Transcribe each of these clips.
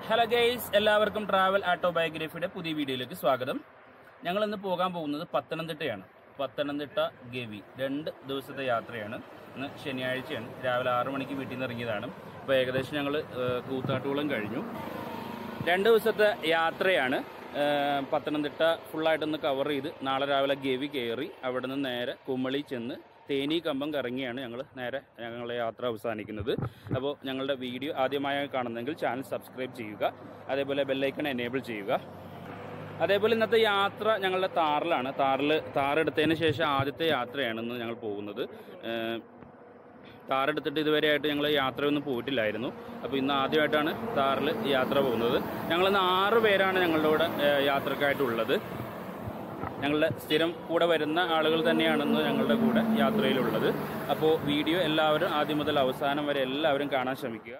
Hello guys എല്ലാവർക്കും travel ഓട്ടോബയോഗ്രഫിയുടെ പുതിയ വീഡിയോയിലേക്ക് സ്വാഗതം ഞങ്ങൾ ഇന്ന് പോകാൻ പോകുന്നത് പത്തനംതിട്ടയാണ് പത്തനംതിട്ട ഗവി രണ്ട് ദിവസത്തെ യാത്രയാണ് ഇന്ന് ശനിയാഴ്ചയാണ് രാവിലെ ആറു മണിക്ക് വീട്ടിൽ നിന്ന് ഇറങ്ങിയതാണ് അപ്പോൾ ഏകദേശം ഞങ്ങൾ കൂത്താട്ടുകുളം കഴിഞ്ഞു രണ്ട് ദിവസത്തെ യാത്രയാണ് ഏഹ് പത്തനംതിട്ട ഫുള്ളായിട്ടൊന്ന് കവർ ചെയ്ത് നാളെ രാവിലെ ഗവി കയറി അവിടെ നിന്ന് നേരെ കുമളി ചെന്ന് തേനി കമ്പം കറങ്ങിയാണ് ഞങ്ങൾ നേരെ ഞങ്ങളുടെ യാത്ര അവസാനിക്കുന്നത് അപ്പോൾ ഞങ്ങളുടെ വീഡിയോ ആദ്യമായി കാണുന്നെങ്കിൽ ചാനൽ സബ്സ്ക്രൈബ് ചെയ്യുക അതേപോലെ ബെല്ലൈക്കൺ എനേബിൾ ചെയ്യുക അതേപോലെ ഇന്നത്തെ യാത്ര ഞങ്ങളുടെ താറിലാണ് താറിൽ താറെടുത്തതിന് ശേഷം ആദ്യത്തെ യാത്രയാണ് ഇന്ന് ഞങ്ങൾ പോകുന്നത് ഏഹ് താറെടുത്തിട്ട് ഇതുവരെയായിട്ട് ഞങ്ങൾ യാത്രയൊന്നും പോയിട്ടില്ലായിരുന്നു അപ്പോൾ ഇന്ന് ആദ്യമായിട്ടാണ് താറിൽ യാത്ര പോകുന്നത് ഞങ്ങളിന്ന് ആറ് പേരാണ് ഞങ്ങളുടെ കൂടെ ഏഹ്, യാത്രക്കായിട്ടുള്ളത് ഞങ്ങളുടെ സ്ഥിരം കൂടെ വരുന്ന ആളുകൾ തന്നെയാണെന്ന് ഞങ്ങളുടെ കൂടെ യാത്രയിലുള്ളത് അപ്പോൾ വീഡിയോ എല്ലാവരും ആദ്യം മുതൽ അവസാനം വരെ എല്ലാവരും കാണാൻ ശ്രമിക്കുക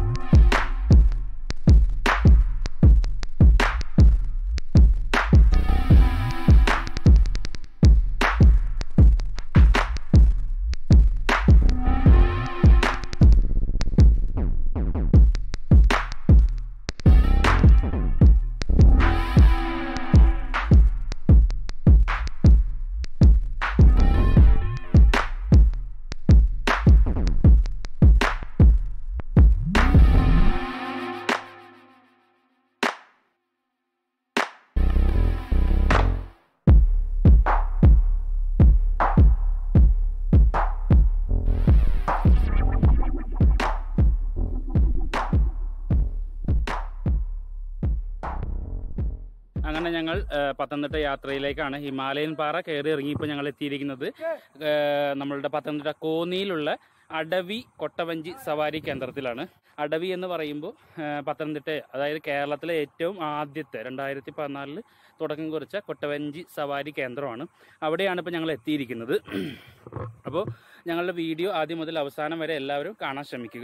അങ്ങനെ ഞങ്ങൾ ആ, പത്തനംതിട്ട യാത്രയിലേക്കാണ് ഹിമാലയൻ പാറ കയറി ഇറങ്ങിയപ്പോൾ ഞങ്ങൾ എത്തിയിരിക്കുന്നത് ആ, നമ്മളുടെ പത്തനംതിട്ട കോന്നിയിലുള്ള അടവി കൊട്ടവഞ്ചി സവാരി കേന്ദ്രത്തിലാണ് അടവി എന്ന് പറയുമ്പോൾ ആ, പത്തനംതിട്ട അതായത് കേരളത്തിലെ ഏറ്റവും ആദ്യത്തെ രണ്ടായിരത്തി പതിനാലിൽ തുടക്കം കുറിച്ച കൊട്ടവഞ്ചി സവാരി കേന്ദ്രമാണ് അവിടെയാണ് ഇപ്പോൾ ഞങ്ങൾ എത്തിയിരിക്കുന്നത് അപ്പോൾ ഞങ്ങളുടെ വീഡിയോ ആദ്യം മുതൽ അവസാനം വരെ എല്ലാവരും കാണാൻ ശ്രമിക്കുക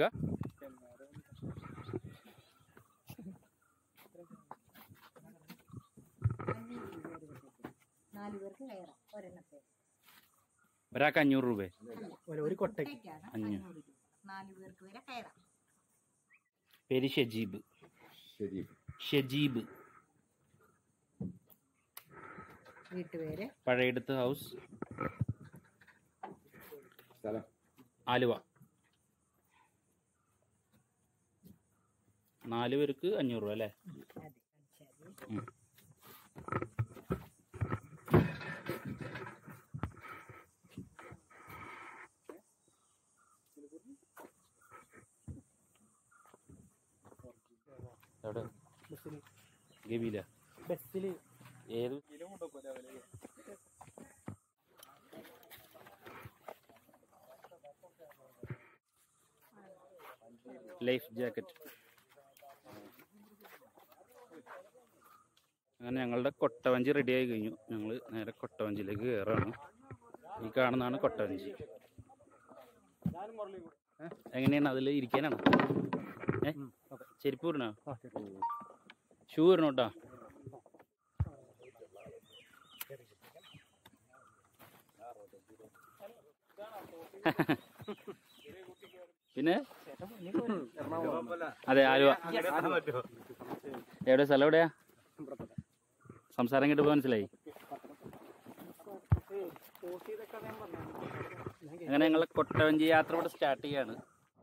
നാല് പേർക്ക് കയറാം ഒരെണ്ണത്തെ ഒരാൾക്ക് അഞ്ഞൂറ് രൂപ ഒരു കൊട്ടയ്ക്ക് ഒറ്റയ്ക്കാണ് അഞ്ഞൂറ്. അഞ്ഞൂറ് രൂപ നാല് പേർക്ക് വരെ കയറാം പേര് ഷജീബ് ഷജീബ് വീട്ടുപേര് പഴയടുത്ത് ഹൗസ് ആലുവ നാല് പേർക്ക് അഞ്ഞൂറ് രൂപ അല്ലേ അതെ ശരി ഉം. എവിടെ ബസ്സിൽ ഗവിയില ബസ്സിൽ ഏത് ലൈഫ് ജാക്കറ്റ് അങ്ങനെ ഞങ്ങളുടെ കൊട്ടവഞ്ചി റെഡി ആയി കഴിഞ്ഞു ഞങ്ങൾ നേരെ കൊട്ടവഞ്ചിയിലേക്ക് കയറാണ് ഈ കാണുന്നതാണ് കൊട്ടവഞ്ചി ഏ? എങ്ങനെയാണ് അതിൽ ഇരിക്കാനാണ് ഏ ചെരുപ്പ് ഇടണോ ഷൂ ഇടണോ കേട്ടോ പിന്നെ അതെ ആലുവ എവിടെ സ്ഥലം എവിടെയാ സംസാരം കേട്ടപ്പോ മനസ്സിലായി അങ്ങനെ ഞങ്ങൾ കൊട്ടവഞ്ചി യാത്ര ഇവിടെ സ്റ്റാർട്ട് ചെയ്യാണ്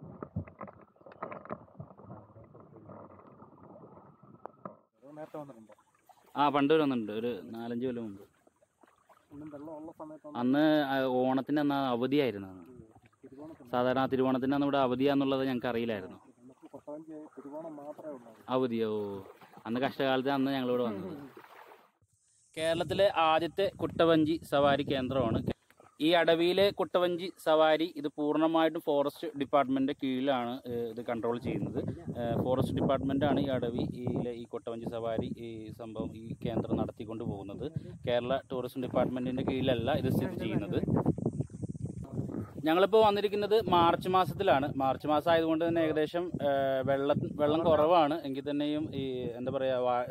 നേരത്തെ വന്നിട്ടുണ്ടോ ആ പണ്ട് ഒരു വന്നിട്ടുണ്ട് ഒരു നാലഞ്ച് കൊല്ലം മുമ്പ് ഒന്നും വെള്ളം ഉള്ള സമയത്ത് അന്ന് ആ ഓണത്തിന് അന്ന് അവധിയായിരുന്നു അന്ന് തിരുവോണത്തിന് സാധാരണ തിരുവോണത്തിന് അന്ന് ഇവിടെ അവധിയാന്നുള്ളത് ഞങ്ങൾക്ക് അറിയില്ലായിരുന്നു നമുക്ക് കൊട്ടവഞ്ചി തിരുവോണം മാത്രമേ ഉള്ളൂ അവധിയോ അന്ന് കഷ്ടകാലത്ത് അന്ന് ഞങ്ങളിവിടെ വന്നത് കേരളത്തിലെ ആദ്യത്തെ കുട്ടവഞ്ചി സവാരി കേന്ദ്രമാണ് ഈ അടവിയിലെ കുട്ടവഞ്ചി സവാരി ഇത് പൂർണ്ണമായിട്ടും ഫോറസ്റ്റ് ഡിപ്പാർട്ട്മെന്റ് കീഴിലാണ് ഏഹ്, ഇത് കൺട്രോൾ ചെയ്യുന്നത് ഏഹ്, ഫോറസ്റ്റ് ഡിപ്പാർട്ട്മെന്റ് ആണ് ഈ അടവിയിലെ ഈ കുട്ടവഞ്ചി സവാരി ഈ സംഭവം ഈ കേന്ദ്രം നടത്തിക്കൊണ്ട് പോകുന്നത് കേരള ടൂറിസം ഡിപ്പാർട്ട്മെന്റിന്റെ കീഴിലല്ല ഇത് സ്ഥിതി ചെയ്യുന്നത് ഞങ്ങളിപ്പോൾ വന്നിരിക്കുന്നത് മാർച്ച് മാസത്തിലാണ് മാർച്ച് മാസം ആയതുകൊണ്ട് തന്നെ ഏകദേശം ഏഹ്, വെള്ളം വെള്ളം കുറവാണ് എങ്കിൽ തന്നെയും ഈ എന്താ പറയുക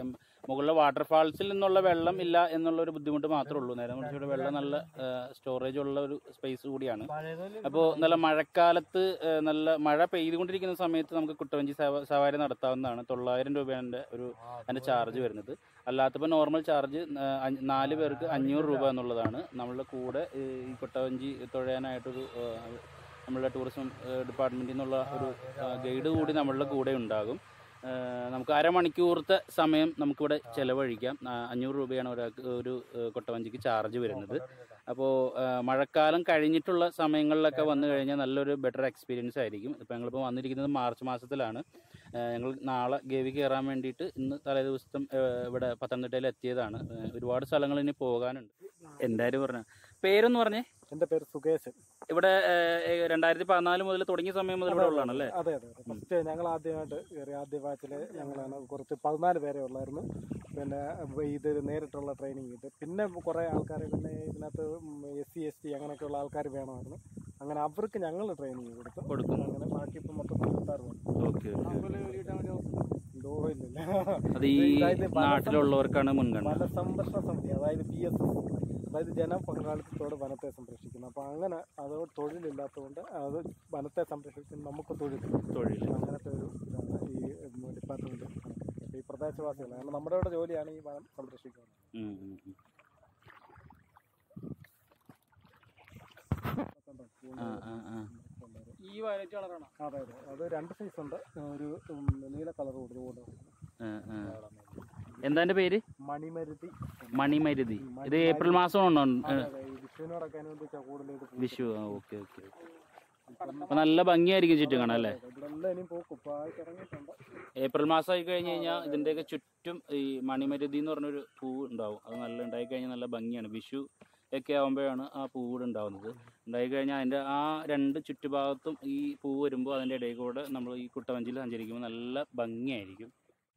മുകളിലെ വാട്ടർഫാൾസിൽ നിന്നുള്ള വെള്ളം ഇല്ല എന്നുള്ള ഒരു ബുദ്ധിമുട്ട് മാത്രമേ ഉള്ളൂ നേരെ മറിച്ച് ഇവിടെ വെള്ളം നല്ല സ്റ്റോറേജ് ഉള്ള ഒരു സ്പേസ് കൂടിയാണ് അപ്പോൾ നല്ല മഴക്കാലത്ത് ആ, നല്ല മഴ പെയ്തുകൊണ്ടിരിക്കുന്ന സമയത്ത് നമുക്ക് കുട്ടവഞ്ചി സവ- സവാരി നടത്താവുന്നതാണ് തൊള്ളായിരം രൂപയാണ് ഒരു അതിൻ്റെ ചാർജ് വരുന്നത് അല്ലാത്തപ്പോൾ നോർമൽ ചാർജ് നാല് പേർക്ക് അഞ്ഞൂറ് രൂപ എന്നുള്ളതാണ് നമ്മളുടെ കൂടെ ഈ ഈ കുട്ടവഞ്ചി തുഴയാനായിട്ടൊരു ആ, നമ്മളുടെ ടൂറിസം ഡിപ്പാർട്ട്മെൻറ്റിൽ നിന്നുള്ള ഒരു ഗൈഡ് കൂടി നമ്മളുടെ കൂടെ ഉണ്ടാകും ആ, നമുക്ക് അരമണിക്കൂറത്തെ സമയം നമുക്കിവിടെ ചിലവഴിക്കാം ആ, അഞ്ഞൂറ് രൂപയാണ് ഒരാൾക്ക് ഒരു ആ, കൊട്ടവഞ്ചിക്ക് ചാർജ് വരുന്നത് അപ്പോൾ മഴക്കാലം കഴിഞ്ഞിട്ടുള്ള സമയങ്ങളിലൊക്കെ വന്നു കഴിഞ്ഞാൽ നല്ലൊരു ബെറ്റർ എക്സ്പീരിയൻസ് ആയിരിക്കും ഇപ്പോൾ ഞങ്ങളിപ്പോൾ വന്നിരിക്കുന്നത് മാർച്ച് മാസത്തിലാണ് ആ, ഞങ്ങൾ നാളെ ഗവി കയറാൻ വേണ്ടിയിട്ട് ഇന്ന് തലേ ദിവസം ഇവിടെ പത്തനംതിട്ടയിൽ എത്തിയതാണ് ആ, ഒരുപാട് സ്ഥലങ്ങൾ ഇനി പോകാനുണ്ട് എന്തായാലും പറഞ്ഞ പേരൊന്ന് പറഞ്ഞേ എൻ്റെ പേര് സുകേശൻ ഇവിടെ രണ്ടായിരത്തി പതിനാല് മുതൽ തുടങ്ങിയ സമയം മുതൽ ഇവിടെ ഉള്ളതാണല്ലേ അതെ അതെ അതെ ഫസ്റ്റ് ഞങ്ങൾ ആദ്യമായിട്ട് കയറി ആദ്യ ബാച്ചിൽ ഞങ്ങളാണ് കുറച്ച് പതിനാല് പേരെ ഉള്ളായിരുന്നു പിന്നെ ഇത് നേരിട്ടുള്ള ട്രെയിനിങ് ഇത് പിന്നെ കുറേ ആൾക്കാർ പിന്നെ ഇതിനകത്ത് എസ് സി എസ് ടി അങ്ങനെയൊക്കെയുള്ള ആൾക്കാർ വേണമായിരുന്നു അങ്ങനെ അവർക്ക് ഞങ്ങൾ ട്രെയിനിങ് കൊടുത്തു കൊടുക്കും അങ്ങനെ ബാക്കി ഇപ്പം മൊത്തം ഇരുപത്താറ് ഓക്കെ എന്തോ ഇല്ലില്ല അത് ഈ ഇതായത് പല നാട്ടിലുള്ളവർക്കാണ് മുൻഗണന വനസംരക്ഷണ സമിതി അതായത് ബി എസ് എസ് അതായത് ജനപങ്കാളിത്തത്തോടെ വനത്തെ സംരക്ഷിക്കുന്നു അപ്പോൾ അങ്ങനെ അത് തൊഴിലില്ലാത്തതുകൊണ്ട് അത് വനത്തെ സംരക്ഷിക്കുന്ന നമുക്ക് തൊഴിൽ തൊഴിൽ അങ്ങനത്തെ ഒരു ഇതാണ് ഈ ഡിപ്പാർട്ട്മെന്റ് ഈ പ്രദേശവാസികൾ കാരണം നമ്മുടെ ഇവിടെ ജോലിയാണ് ഈ വനം സംരക്ഷിക്കുന്നത് ഉം, ഉം, ഉം. കണ്ടോ? ആ, ആ, ആ. ഈ വയലറ്റ് കളറാണ് അതെ അതെ അത് രണ്ട് സൈസ് ഉണ്ട് ഒരു ഉം, നീല കളർ കൊടുത്തുകൊണ്ട് ആ, ആ. എന്താ എൻ്റെ പേര് മണിമരുതി മണിമരുതി ഇത് ഏപ്രിൽ മാസമാണോ അതെ അതെ ഈ വിഷുവിനോടൊക്കെ അനുബന്ധിച്ചാണ് കൂടുതൽ ഇത് പൂക്കുന്നത്. വിഷു ആ ഓക്കെ ഓക്കെ അപ്പൊ നല്ല ഭംഗിയായിരിക്കും ചുറ്റും കാണാൻ അല്ലേ ഇവിടെ എല്ലാം ഇനിയും പോക്കും ഇപ്പോൾ ആയിട്ട് ഇറങ്ങിയിട്ടുണ്ട് ഏപ്രിൽ മാസമായി കഴിഞ്ഞ് കഴിഞ്ഞാൽ ഇതിൻ്റെയൊക്കെ ചുറ്റും ഈ മണിമരുതി എന്ന് പറഞ്ഞൊരു പൂവ് ഉണ്ടാവും അത് നല്ല ഉണ്ടായി കഴിഞ്ഞാൽ നല്ല ഭംഗിയാണ് വിഷു ഒക്കെ ആകുമ്പോഴാണ് ആ പൂവ് ഉണ്ടാവുന്നത് ഉണ്ടായി കഴിഞ്ഞാൽ അതിൻ്റെ ആ രണ്ട് ചുറ്റുഭാഗത്തും ഈ പൂവ് വരുമ്പോൾ അതിൻ്റെ ഇടയിൽ കൂടെ നമ്മൾ ഈ കുട്ടവഞ്ചിയിൽ സഞ്ചരിക്കുമ്പോൾ നല്ല ഭംഗിയായിരിക്കും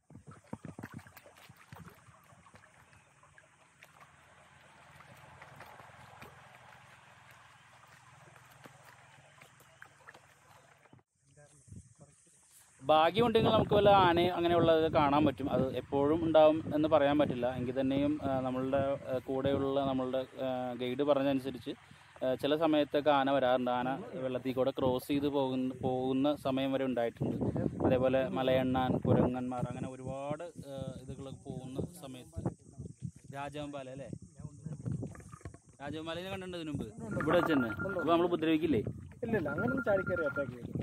ഭാഗ്യമുണ്ടെങ്കിൽ നമുക്ക് വല്ല ആനയും അങ്ങനെയുള്ളത് കാണാൻ പറ്റും അത് എപ്പോഴും ഉണ്ടാവും എന്ന് പറയാൻ പറ്റില്ല എങ്കിൽ തന്നെയും ആ, നമ്മളുടെ ആ, കൂടെയുള്ള നമ്മളുടെ ഗൈഡ് പറഞ്ഞതനുസരിച്ച് ആ, ചില സമയത്തൊക്കെ ആന വരാറുണ്ട് ആന വെള്ളത്തിൽ കൂടെ ക്രോസ് ചെയ്ത് പോകുന്ന പോകുന്ന സമയം വരെ ഉണ്ടായിട്ടുണ്ട് അതേപോലെ മലയണ്ണാൻ കുരങ്ങന്മാർ അങ്ങനെ ഒരുപാട് ഇതുകൾ പോകുന്ന സമയത്ത് രാജവമ്പാല അല്ലേ രാജവമ്പാലിനെ കണ്ടിട്ടുണ്ട് ഇതിനു മുമ്പ് ഇവിടെ വെച്ച് തന്നെ അപ്പോൾ നമ്മൾ ഉപദ്രവിക്കില്ലേ ഇല്ല ഇല്ല അങ്ങനൊന്നും ചാടിക്കയറി അറ്റാക്ക് ചെയ്തു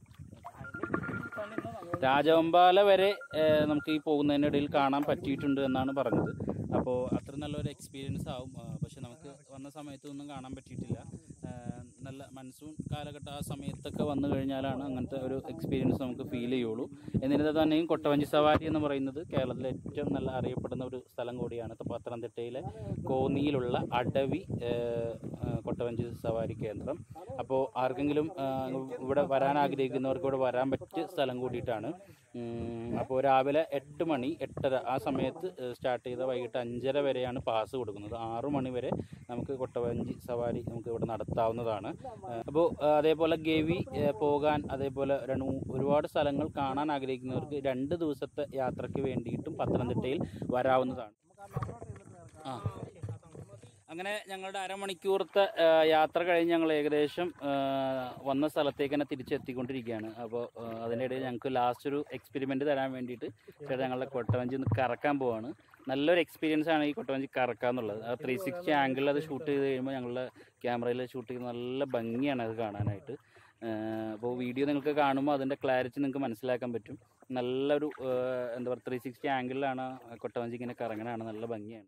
രാജവമ്പാല വരെ ഏഹ്, നമുക്ക് ഈ പോകുന്നതിനിടയിൽ കാണാൻ പറ്റിയിട്ടുണ്ട് എന്നാണ് പറഞ്ഞത് അപ്പോൾ അത്ര നല്ലൊരു എക്സ്പീരിയൻസ് ആവും ആ, പക്ഷെ നമുക്ക് വന്ന സമയത്തൊന്നും കാണാൻ പറ്റിയിട്ടില്ല ഏഹ്, നല്ല മൺസൂൺ കാലഘട്ടം ആ സമയത്തൊക്കെ വന്നു കഴിഞ്ഞാലാണ് അങ്ങനത്തെ ഒരു എക്സ്പീരിയൻസ് നമുക്ക് ഫീൽ ചെയ്യുള്ളൂ എന്നിരുന്നാൽ തന്നെയും കൊട്ടവഞ്ചി സവാരി എന്ന് പറയുന്നത് കേരളത്തിലെ ഏറ്റവും നല്ല അറിയപ്പെടുന്ന ഒരു സ്ഥലം കൂടിയാണ് ഇപ്പൊ പത്തനംതിട്ടയിലെ കോന്നിയിലുള്ള അടവി ഏഹ്, ഏഹ്, കൊട്ടവഞ്ചി സവാരി കേന്ദ്രം അപ്പോൾ ആർക്കെങ്കിലും ആ, ഇവിടെ വരാൻ ആഗ്രഹിക്കുന്നവർക്ക് ഇവിടെ വരാൻ പറ്റിയ സ്ഥലം കൂടിയിട്ടാണ് അപ്പോൾ രാവിലെ എട്ട് മണി എട്ടര ആ സമയത്ത് സ്റ്റാർട്ട് ചെയ്ത വൈകിട്ട് അഞ്ചര വരെയാണ് പാസ് കൊടുക്കുന്നത് ആറു മണി വരെ നമുക്ക് കൊട്ടവഞ്ചി സവാരി നമുക്ക് ഇവിടെ നടത്താവുന്നതാണ് അപ്പോൾ അതേപോലെ ഗവി ആ, പോകാൻ അതേപോലെ രണ്ട് മൂ- ഒരുപാട് സ്ഥലങ്ങൾ കാണാൻ ആഗ്രഹിക്കുന്നവർക്ക് രണ്ട് ദിവസത്തെ യാത്രയ്ക്ക് വേണ്ടിയിട്ടും പത്തനംതിട്ടയിൽ വരാവുന്നതാണ് ആ അങ്ങനെ ഞങ്ങളുടെ അരമണിക്കൂറത്തെ ആ, യാത്ര കഴിഞ്ഞ് ഞങ്ങൾ ഏകദേശം ആ, വന്ന സ്ഥലത്തേക്ക് തന്നെ തിരിച്ചെത്തിക്കൊണ്ടിരിക്കുകയാണ് അപ്പോൾ അതിൻ്റെ ഇടയിൽ ഞങ്ങൾക്ക് ലാസ്റ്റ് ഒരു എക്സ്പെരിമെൻ്റ് തരാൻ വേണ്ടിയിട്ട് ചേട്ടാ ഞങ്ങളുടെ കൊട്ടവഞ്ചി ഒന്ന് കറക്കാൻ പോവാണ് നല്ലൊരു എക്സ്പീരിയൻസ് ആണ് ഈ കൊട്ടവഞ്ചി കറക്കുക എന്നുള്ളത് ആ ത്രീ സിക്സ്റ്റി ആംഗിളിൽ അത് ഷൂട്ട് ചെയ്ത് കഴിയുമ്പോൾ ഞങ്ങളുടെ ക്യാമറയിൽ ഷൂട്ട് ചെയ്യുന്ന നല്ല ഭംഗിയാണ് അത് കാണാനായിട്ട് അപ്പോൾ വീഡിയോ നിങ്ങൾക്ക് കാണുമ്പോൾ അതിൻ്റെ ക്ലാരിറ്റി നിങ്ങൾക്ക് മനസ്സിലാക്കാൻ പറ്റും നല്ലൊരു ആ, എന്താ പറയുക ത്രീ സിക്സ്റ്റി ആംഗിളിലാണ് കൊട്ടവഞ്ചി ഇങ്ങനെ കറങ്ങണതാണ് നല്ല ഭംഗിയാണ്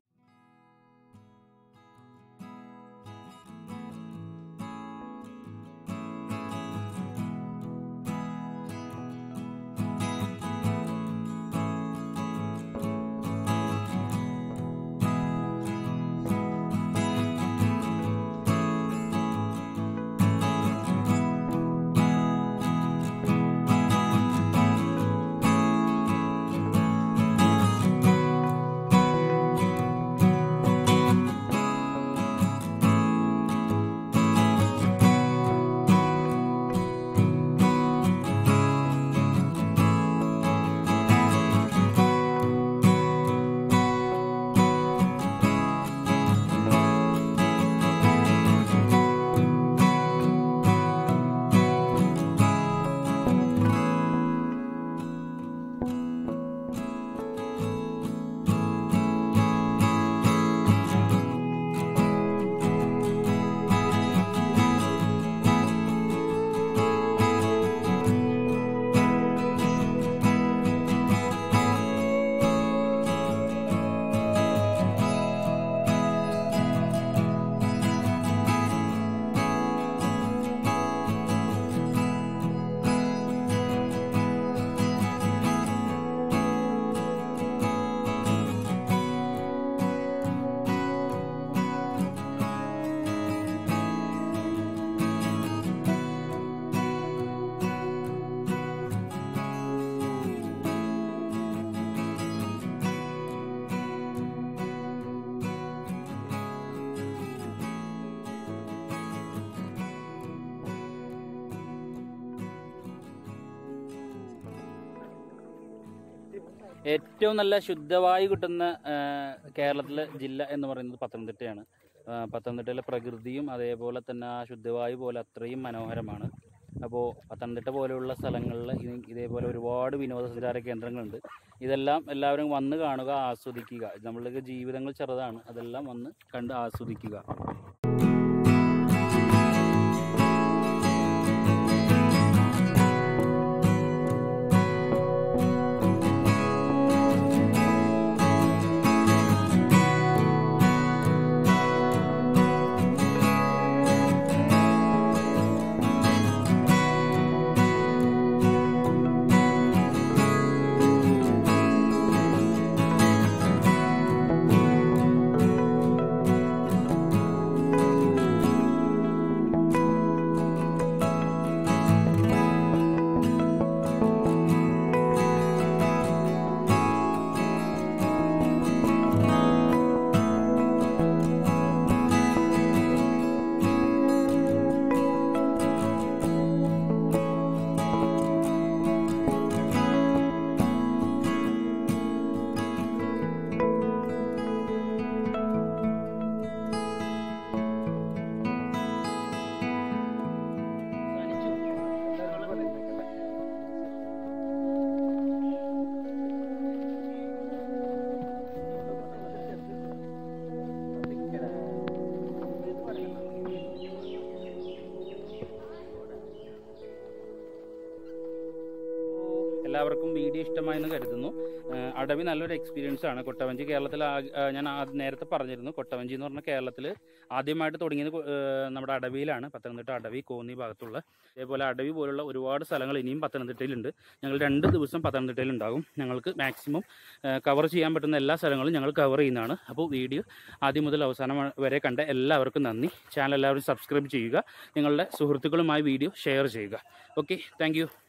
ഏറ്റവും നല്ല ശുദ്ധവായു കിട്ടുന്ന കേരളത്തിലെ ജില്ല എന്ന് പറയുന്നത് പത്തനംതിട്ടയാണ് ആ, പത്തനംതിട്ടയിലെ പ്രകൃതിയും അതേപോലെ തന്നെ ആ ശുദ്ധവായു പോലെ അത്രയും മനോഹരമാണ് അപ്പോൾ പത്തനംതിട്ട പോലെയുള്ള സ്ഥലങ്ങളിൽ ഇനി ഇതേപോലെ ഒരുപാട് വിനോദസഞ്ചാര കേന്ദ്രങ്ങളുണ്ട് ഇതെല്ലാം എല്ലാവരും വന്ന് കാണുക ആസ്വദിക്കുക നമ്മളുടെ ജീവിതങ്ങൾ ചെറുതാണ് അതെല്ലാം വന്ന് കണ്ട് ആസ്വദിക്കുക എല്ലാവർക്കും വീഡിയോ ഇഷ്ടമായെന്ന് കരുതുന്നു ഏഹ് അടവി നല്ലൊരു എക്സ്പീരിയൻസ് ആണ് കൊട്ടവഞ്ചി കേരളത്തിൽ ആ- ആ ഞാൻ ആ- നേരത്തെ പറഞ്ഞിരുന്നു കൊട്ടവഞ്ചി എന്ന് പറഞ്ഞാൽ കേരളത്തിൽ ആദ്യമായിട്ട് തുടങ്ങിയത് കൊ- ഏഹ് നമ്മുടെ അടവിയിലാണ് പത്തനംതിട്ട അടവി കോന്നി ഭാഗത്തുള്ള അതേപോലെ അടവി പോലുള്ള ഒരുപാട് സ്ഥലങ്ങൾ ഇനിയും പത്തനംതിട്ടയിലുണ്ട് ഞങ്ങൾ രണ്ട് ദിവസം പത്തനംതിട്ടയിൽ ഉണ്ടാകും ഞങ്ങൾക്ക് മാക്സിമം കവർ ചെയ്യാൻ പറ്റുന്ന എല്ലാ സ്ഥലങ്ങളും ഞങ്ങൾ കവർ ചെയ്യുന്നതാണ് അപ്പോൾ വീഡിയോ ആദ്യം മുതൽ അവസാനം വരെ കണ്ട എല്ലാവർക്കും നന്ദി ചാനൽ എല്ലാവരും സബ്സ്ക്രൈബ് ചെയ്യുക നിങ്ങളുടെ സുഹൃത്തുക്കളുമായി വീഡിയോ ഷെയർ ചെയ്യുക ഓക്കെ താങ്ക്